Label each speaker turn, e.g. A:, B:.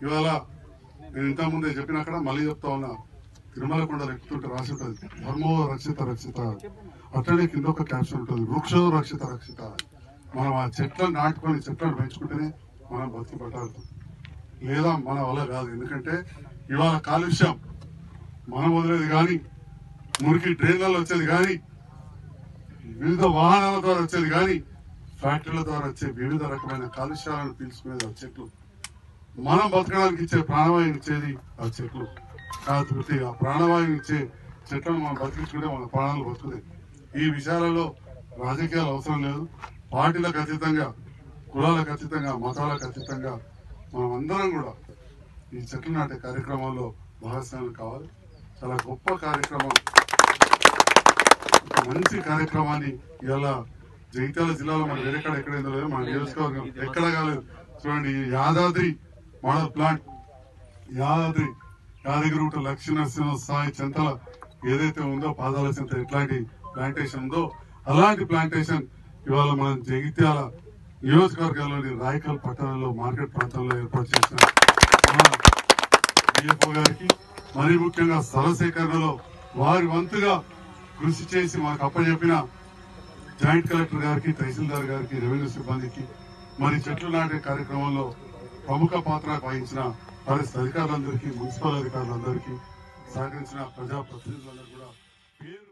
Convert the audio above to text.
A: ఇవాళ నేను ఇంతకుముందే చెప్పిన అక్కడ మళ్ళీ చెప్తా ఉన్నా తిరుమల కొండలు ఎక్కుతుంటే రాసి ఉంటుంది ధర్మో రక్షిత రక్షిత అట్లనే కింద ఒక క్యాప్షన్ ఉంటుంది వృక్షో రక్షిత రక్షిత మనం ఆ చెట్లను నాటుకొని చెట్లను పెంచుకుంటేనే మనం బతికి పట్టాడుతాం లేదా మన వల్ల కాదు ఎందుకంటే ఇవాళ కాలుష్యం మనం వదిలేది కానీ మురికి డ్రైన్లలో వచ్చేది కానీ వివిధ వాహనాల ద్వారా వచ్చేది కానీ ఫ్యాక్టరీల ద్వారా వచ్చే వివిధ రకమైన కాలుష్యాలను పీల్చుకునేది ఆ చెట్లు మనం బతకడానికి ఇచ్చే ప్రాణవాయువు ఇచ్చేది ఆ చెట్లు కాకపోతే ఆ ప్రాణవాయువు ఇచ్చే చెట్లను మనం బతికించుకుంటే మన ప్రాణాలు బతుకుతాయి ఈ విషయాలలో రాజకీయాలు అవసరం లేదు పార్టీలకు అతీతంగా కులాలకు అతీతంగా మతాలకు అతీతంగా మనం అందరం కూడా ఈ చెట్లు నాటే కార్యక్రమాల్లో భాగస్వాములు కావాలి చాలా గొప్ప కార్యక్రమం ఒక మంచి కార్యక్రమాన్ని ఇలా జగిత్యాల జిల్లాలో మన వేరేక్కడ ఎక్కడైందో లేదు మన నియోజకవర్గం ఎక్కడ కాలేదు చూడండి ఈ యాదాద్రి మోడల్ ప్లాంట్ యాదాద్రి యాదగిరిగుట్ట లక్ష్మీ నరసింహ సాయి చెంతల ఏదైతే ఉందో పాదాల చెంత ఎట్లాంటి ప్లాంటేషన్ ఉందో అలాంటి ప్లాంటేషన్ ఇవాళ మనం జగిత్యాల నియోజకవర్గంలోని రాయకల్ పట్టణంలో మార్కెట్ ప్రాంతంలో ఏర్పాటు చేసిన మన డిఎఫ్ఓ గారికి మరీ ముఖ్యంగా స్థల సేకరణలో వారి వంతుగా కృషి చేసి మాకు అప్పచెప్పిన జాయింట్ కలెక్టర్ గారికి తహసీల్దార్ గారికి రెవెన్యూ సిబ్బందికి మరి చెట్లు నాటే కార్యక్రమంలో ప్రముఖ పాత్ర వహించిన ఫారెస్ట్ అధికారులందరికీ మున్సిపల్ అధికారులందరికీ సహకరించిన ప్రజాప్రతినిధులందరూ కూడా పేరు